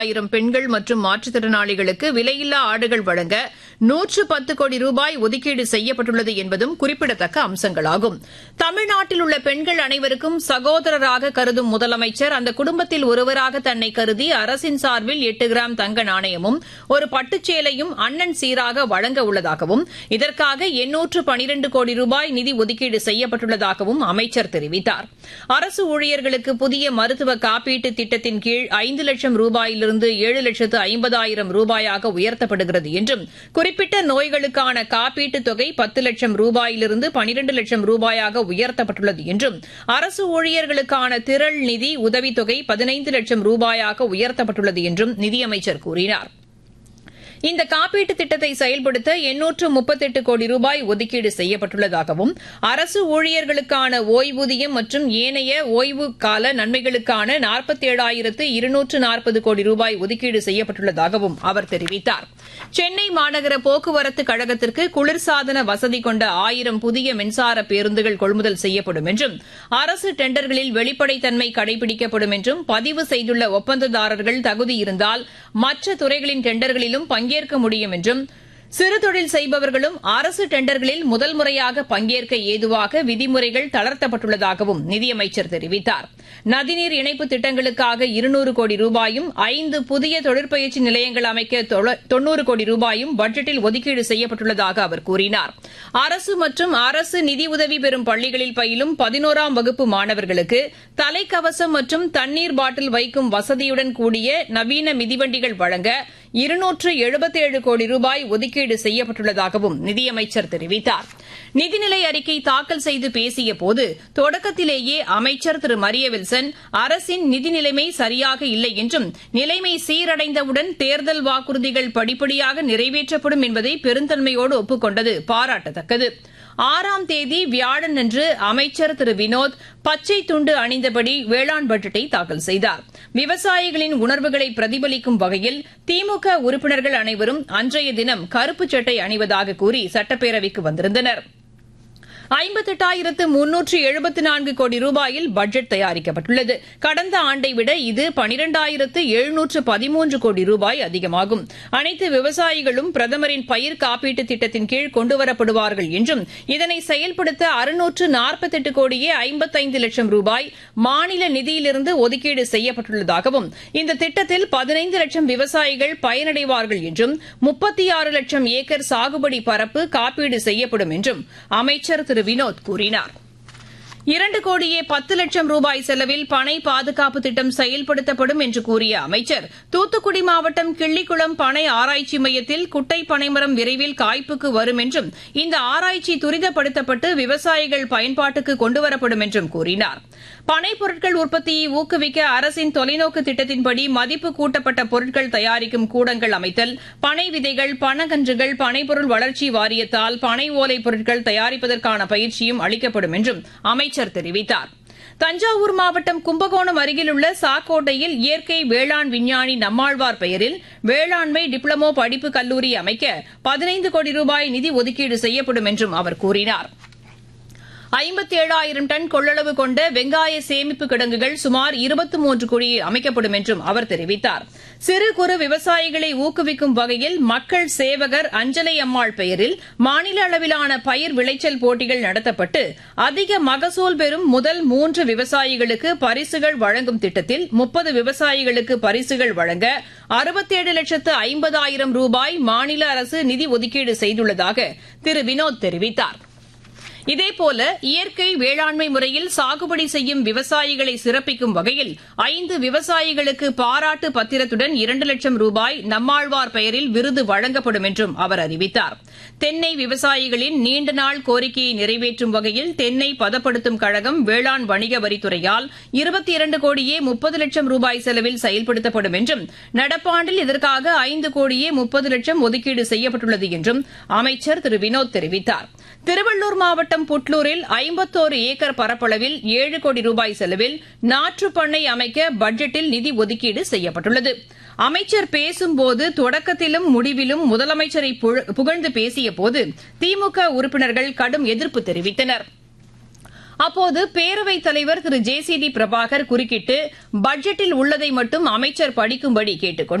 ஆயிரம் பெண்கள் மற்றும் மாற்றுத்திறனாளிகளுக்கு விலையில்லா ஆடுகள் வழங்க நூற்று பத்து கோடி ரூபாய் ஒதுக்கீடு செய்யப்பட்டுள்ளது என்பதும் குறிப்பிடத்தக்க அம்சங்களாகும் தமிழ்நாட்டில் உள்ள பெண்கள் அனைவருக்கும் சகோதரராக கருதும் முதலமைச்சர் அந்த குடும்பத்தில் ஒருவராக தன்னை கருதி அரசின் சார்பில் எட்டு கிராம் தங்க நாணயமும் ஒரு பட்டுச்சேலையும் அண்ணன் சீராக வழங்க உள்ளதாகவும் இதற்காக எண்ணூற்று பனிரண்டு கோடி ரூபாய் நிதி ஒதுக்கீடு செய்யப்பட்டுள்ளதாகவும் அமைச்சர் தெரிவித்தார் அரசு ஊழியர்களுக்கு புதிய மருத்துவ காப்பீட்டு திட்டத்தின் கீழ் ஐந்து லட்சம் ரூபாயிலிருந்து ஏழு லட்சத்து ஐம்பதாயிரம் ரூபாயாக உயர்த்தப்படுகிறது என்றும் குறிப்பிட்ட நோய்களுக்கான காப்பீட்டுத் தொகை பத்து லட்சம் ரூபாயிலிருந்து பனிரண்டு லட்சம் ரூபாயாக உயர்த்தப்பட்டுள்ளது என்றும் அரசு ஊழியர்களுக்கான திரள் நிதி உதவித்தொகை பதினைந்து லட்சம் ரூபாயாக உயர்த்தப்பட்டுள்ளது என்றும் நிதியமைச்சர் கூறினார் இந்த காப்பீட்டுத் திட்டத்தை செயல்படுத்த எண்ணூற்று முப்பத்தெட்டு கோடி ரூபாய் ஒதுக்கீடு செய்யப்பட்டுள்ளதாகவும் அரசு ஊழியர்களுக்கான ஓய்வூதியம் மற்றும் ஏனைய ஓய்வு கால நன்மைகளுக்கான நாற்பத்தேழாயிரத்து இருநூற்று நாற்பது கோடி ரூபாய் ஒதுக்கீடு செய்யப்பட்டுள்ளதாகவும் அவர் தெரிவித்தார் சென்னை மாநகர போக்குவரத்து கழகத்திற்கு குளிர்சாதன வசதி கொண்ட ஆயிரம் புதிய மின்சார பேருந்துகள் கொள்முதல் செய்யப்படும் என்றும் அரசு டெண்டர்களில் வெளிப்படைத்தன்மை கடைபிடிக்கப்படும் என்றும் பதிவு செய்துள்ள ஒப்பந்ததாரர்கள் தகுதி இருந்தால் மற்ற துறைகளின் டெண்டர்களிலும் பங்கேற்க முடியும் என்றும் சிறு தொழில் செய்பவர்களும் அரசு டெண்டர்களில் முதல் முறையாக பங்கேற்க ஏதுவாக விதிமுறைகள் தளர்த்தப்பட்டுள்ளதாகவும் நிதியமைச்சர் தெரிவித்தார் நதிநீர் இணைப்பு திட்டங்களுக்காக இருநூறு கோடி ரூபாயும் ஐந்து புதிய தொழிற்பயிற்சி நிலையங்கள் அமைக்க தொன்னூறு கோடி ரூபாயும் பட்ஜெட்டில் ஒதுக்கீடு செய்யப்பட்டுள்ளதாக அவர் கூறினார் அரசு மற்றும் அரசு நிதியுதவி பெறும் பள்ளிகளில் பயிலும் பதினோராம் வகுப்பு மாணவர்களுக்கு தலைக்கவசம் மற்றும் தண்ணீர் பாட்டில் வைக்கும் வசதியுடன் கூடிய நவீன மிதிவண்டிகள் வழங்க இருநூற்று எழுபத்தேழு கோடி ரூபாய் ஒதுக்கீடு செய்யப்பட்டுள்ளதாகவும் நிதியமைச்சர் தெரிவித்தார் நிதிநிலை அறிக்கை தாக்கல் செய்து பேசியபோது தொடக்கத்திலேயே அமைச்சர் திரு மரிய வில்சன் அரசின் நிதி நிலைமை சரியாக இல்லை என்றும் நிலைமை சீரடைந்தவுடன் தேர்தல் வாக்குறுதிகள் படிப்படியாக நிறைவேற்றப்படும் என்பதை பெருந்தன்மையோடு ஒப்புக் கொண்டது பாராட்டத்தக்கது ஆறாம் தேதி வியாழனன்று அமைச்சர் திரு வினோத் பச்சை துண்டு அணிந்தபடி வேளாண் பட்ஜெட்டை தாக்கல் செய்தார் விவசாயிகளின் உணர்வுகளை பிரதிபலிக்கும் வகையில் திமுக உறுப்பினர்கள் அனைவரும் அன்றைய தினம் கருப்பு சட்டை அணிவதாக கூறி சட்டப்பேரவைக்கு வந்திருந்தனா் ஐம்பத்தெட்டாயிரத்து முன்னூற்று எழுபத்து நான்கு கோடி ரூபாயில் பட்ஜெட் தயாரிக்கப்பட்டுள்ளது கடந்த ஆண்டை விட இது பனிரெண்டாயிரத்து எழுநூற்று பதிமூன்று கோடி ரூபாய் அதிகமாகும் அனைத்து விவசாயிகளும் பிரதமரின் பயிர் காப்பீட்டு திட்டத்தின் கீழ் கொண்டுவரப்படுவார்கள் என்றும் இதனை செயல்படுத்த அறுநூற்று நாற்பத்தெட்டு கோடியே ஐம்பத்தைந்து லட்சம் ரூபாய் மாநில நிதியிலிருந்து ஒதுக்கீடு செய்யப்பட்டுள்ளதாகவும் இந்த திட்டத்தில் பதினைந்து லட்சம் விவசாயிகள் பயனடைவார்கள் என்றும் முப்பத்தி ஆறு லட்சம் ஏக்கர் சாகுபடி பரப்பு காப்பீடு செய்யப்படும் என்றும் அமைச்சர் திரு வினோத் கூறினார் இரண்டு கோடியே பத்து லட்சம் ரூபாய் செலவில் பனை பாதுகாப்பு திட்டம் செயல்படுத்தப்படும் என்று கூறிய அமைச்சர் தூத்துக்குடி மாவட்டம் கிள்ளிக்குளம் பனை ஆராய்ச்சி மையத்தில் குட்டை பனைமரம் விரைவில் காய்ப்புக்கு வரும் என்றும் இந்த ஆராய்ச்சி துரிதப்படுத்தப்பட்டு விவசாயிகள் பயன்பாட்டுக்கு கொண்டுவரப்படும் என்றும் கூறினார் பனை பொருட்கள் உற்பத்தியை ஊக்குவிக்க அரசின் தொலைநோக்கு திட்டத்தின்படி மதிப்பு கூட்டப்பட்ட பொருட்கள் தயாரிக்கும் கூடங்கள் அமைத்தல் பனை விதைகள் பனகன்றுகள் பனைப்பொருள் வளர்ச்சி வாரியத்தால் பனை ஓலை பொருட்கள் தயாரிப்பதற்கான பயிற்சியும் அளிக்கப்படும் என்றும் அமைச்சர் தெரிவித்தார் தஞ்சாவூர் மாவட்டம் கும்பகோணம் அருகிலுள்ள சாக்கோட்டையில் இயற்கை வேளாண் விஞ்ஞானி நம்மாழ்வார் பெயரில் வேளாண்மை டிப்ளமோ படிப்பு கல்லூரி அமைக்க பதினைந்து கோடி ரூபாய் நிதி ஒதுக்கீடு செய்யப்படும் என்றும் அவர் கூறினாா் ஐம்பத்தி ஏழாயிரம் டன் கொள்ளளவு கொண்ட வெங்காய சேமிப்பு கிடங்குகள் சுமார் இருபத்தி மூன்று கோடியில் அமைக்கப்படும் என்றும் அவர் தெரிவித்தார் சிறு குறு விவசாயிகளை ஊக்குவிக்கும் வகையில் மக்கள் சேவகர் அஞ்சலை அம்மாள் பெயரில் மாநில அளவிலான பயிர் விளைச்சல் போட்டிகள் நடத்தப்பட்டு அதிக மகசூல் பெறும் முதல் மூன்று விவசாயிகளுக்கு பரிசுகள் வழங்கும் திட்டத்தில் முப்பது விவசாயிகளுக்கு பரிசுகள் வழங்க அறுபத்தேழு லட்சத்து ஐம்பதாயிரம் ரூபாய் மாநில அரசு நிதி ஒதுக்கீடு செய்துள்ளதாக திரு வினோத் தெரிவித்தாா் இதேபோல இயற்கை வேளாண்மை முறையில் சாகுபடி செய்யும் விவசாயிகளை சிறப்பிக்கும் வகையில் ஐந்து விவசாயிகளுக்கு பாராட்டு பத்திரத்துடன் இரண்டு லட்சம் ரூபாய் நம்மாழ்வார் பெயரில் விருது வழங்கப்படும் என்றும் அவர் அறிவித்தார் தென்னை விவசாயிகளின் நீண்ட நாள் கோரிக்கையை நிறைவேற்றும் வகையில் தென்னை பதப்படுத்தும் கழகம் வேளாண் வணிக வரித்துறையால் இருபத்தி இரண்டு கோடியே முப்பது லட்சம் ரூபாய் செலவில் செயல்படுத்தப்படும் என்றும் நடப்பாண்டில் இதற்காக ஐந்து கோடியே முப்பது லட்சம் ஒதுக்கீடு செய்யப்பட்டுள்ளது என்றும் அமைச்சர் திரு வினோத் தெரிவித்தார் திருவள்ளூர் மாவட்டம் புட்லூரில் ஐம்பத்தோரு ஏக்கர் பரப்பளவில் ஏழு கோடி ரூபாய் செலவில் நாற்றுப் பண்ணை அமைக்க பட்ஜெட்டில் நிதி ஒதுக்கீடு செய்யப்பட்டுள்ளது அமைச்சர் பேசும்போது தொடக்கத்திலும் முடிவிலும் முதலமைச்சரை புகழ்ந்து பேசியபோது திமுக உறுப்பினர்கள் கடும் எதிர்ப்பு தெரிவித்தனா் அப்போது பேரவைத் தலைவர் Thiru J C D Prabhakar குறுக்கிட்டு பட்ஜெட்டில் உள்ளதை மட்டும் அமைச்சர் படிக்கும்படி கேட்டுக் கொண்டார்